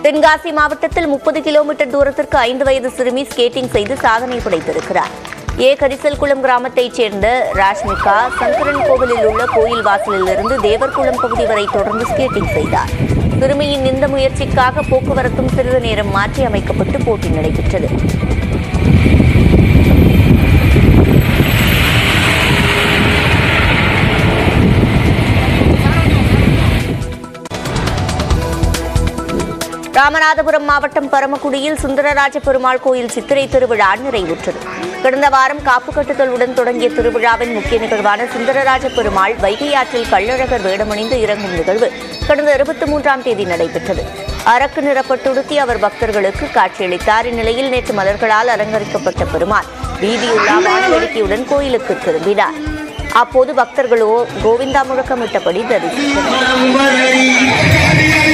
தென்காசி மாவட்டத்தில் முப்பது கிலோமீட்டர் தூரத்திற்கு ஐந்து வயது சிறுமி ஸ்கேட்டிங் செய்து சாதனை படைத்திருக்கிறார் ஏ கரிசல்குளம் கிராமத்தைச் சேர்ந்த ராஷ்மிகா சங்கரன் கோவிலில் உள்ள கோயில் வாசலிலிருந்து தேவர்குளம் பகுதி வரை தொடர்ந்து ஸ்கேட்டிங் செய்தார் சிறுமியின் இந்த முயற்சிக்காக போக்குவரத்தும் சிறிது நேரம் மாற்றி அமைக்கப்பட்டு போட்டி நடைபெற்றது ராமநாதபுரம் மாவட்டம் பரமக்குடியில் சுந்தரராஜ பெருமாள் கோயில் சித்திரை திருவிழா நிறைவுற்றது கடந்த வாரம் காப்பு கட்டுதலுடன் தொடங்கிய திருவிழாவின் முக்கிய நிகழ்வான சுந்தரராஜ பெருமாள் வைகை ஆற்றில் கள்ளழகர் வேடமணிந்து இறங்கும் நிகழ்வு கடந்த இருபத்தி மூன்றாம் தேதி நடைபெற்றது அரக்கு நிறப்பட்டுடுத்தி அவர் பக்தர்களுக்கு காட்சியளித்தார் இந்நிலையில் நேற்று மலர்களால் அலங்கரிக்கப்பட்ட பெருமாள் வீதியுள்ளா வானவேடிக்கையுடன் கோயிலுக்கு திரும்பினார் அப்போது பக்தர்களோ கோவிந்தா முழக்கமிட்டபடி தரிசித்தனர்